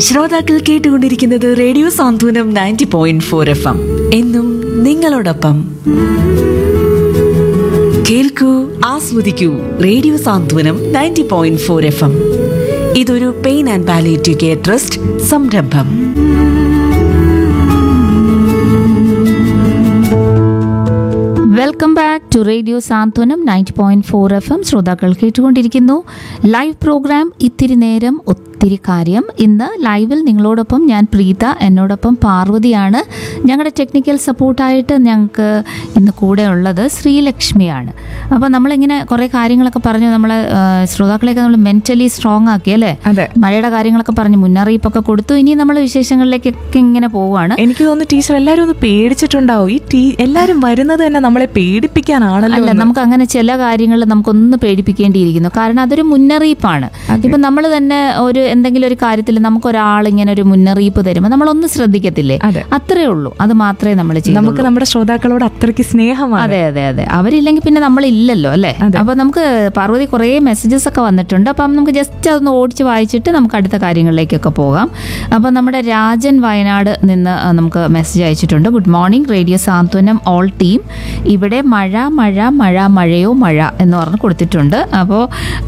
ശ്രോതാക്കൾ കേട്ടുകൊണ്ടിരിക്കുന്നത് radio Santhwanam ninety point four F M എന്നും നിങ്ങളോടൊപ്പം കേൾക്കൂ ആസ്വദിക്കൂ radio Santhwanam ninety point four F M ഇതൊരു pain and palliative care trust സംരംഭം welcome back to radio Santhwanam ninety point four F M ശ്രോതാക്കൾ കേട്ടുകൊണ്ടിരിക്കുന്നു ലൈവ് പ്രോഗ്രാം ഇത്തിരി നേരം ഒത്തിരി കാര്യം ഇന്ന് ലൈവിൽ നിങ്ങളോടൊപ്പം ഞാൻ പ്രീത എന്നോടൊപ്പം പാർവതിയാണ് ഞങ്ങളുടെ ടെക്നിക്കൽ സപ്പോർട്ടായിട്ട് ഞങ്ങൾക്ക് ഇന്ന് കൂടെ ഉള്ളത് ശ്രീലക്ഷ്മിയാണ് അപ്പോൾ നമ്മളിങ്ങനെ കുറേ കാര്യങ്ങളൊക്കെ പറഞ്ഞു നമ്മളെ ആ, ശ്രോതാക്കളെയൊക്കെ നമ്മൾ മെന്റലി സ്ട്രോങ് ആക്കി അല്ലേ അതെ മഴയുടെ കാര്യങ്ങളൊക്കെ പറഞ്ഞു മുന്നറിയിപ്പൊക്കെ കൊടുത്തു ഇനി നമ്മൾ വിശേഷങ്ങളിലേക്കൊക്കെ ഇങ്ങനെ പോവുകയാണ് എനിക്ക് തോന്നുന്നു ടീച്ചർ എല്ലാരും ഒന്ന് പേടിച്ചിട്ടുണ്ടാവും ഈ ടീ എല്ലാരും വരുന്നത് തന്നെ നമ്മളെ പേടിപ്പിക്കാനാണല്ലോ അല്ല എന്ന്. നമുക്ക് അങ്ങനെ ചില കാര്യങ്ങൾ നമുക്കൊന്ന് പേടിപ്പിക്കേണ്ടിയിരിക്കുന്നു കാരണം അതൊരു മുന്നറിയിപ്പാണ് ഇപ്പൊ നമ്മൾ തന്നെ ഒരു എന്തെങ്കിലും ഒരു കാര്യത്തിൽ നമുക്ക് ഒരാൾ ഇങ്ങനെ ഒരു മുന്നറിയിപ്പ് തരുമ്പോൾ നമ്മളൊന്ന് ശ്രദ്ധിക്കത്തില്ലേ അതെ. അത്രേ ഉള്ളൂ അത് മാത്രമേ നമ്മൾ ചെയ്യൂ നമുക്ക് നമ്മുടെ ശ്രോതാക്കളോട് അത്രയ്ക്ക് സ്നേഹമാണ് അതെ അതെ അതെ അവരില്ലെങ്കിൽ പിന്നെ നമ്മളില്ലല്ലോ അല്ലേ അപ്പൊ നമുക്ക് പാർവതി കുറേ മെസ്സേജസ് ഒക്കെ വന്നിട്ടുണ്ട് അപ്പം നമുക്ക് ജസ്റ്റ് അതൊന്ന് ഓടിച്ച് വായിച്ചിട്ട് നമുക്ക് അടുത്ത കാര്യങ്ങളിലേക്കൊക്കെ പോകാം അപ്പം നമ്മുടെ രാജൻ വയനാട് നിന്ന് ആ, നമുക്ക് മെസ്സേജ് അയച്ചിട്ടുണ്ട് good morning radio Santhwanam all team ഇവിടെ മഴ മഴ മഴ മഴയോ മഴ എന്ന് പറഞ്ഞ് കൊടുത്തിട്ടുണ്ട് അപ്പോൾ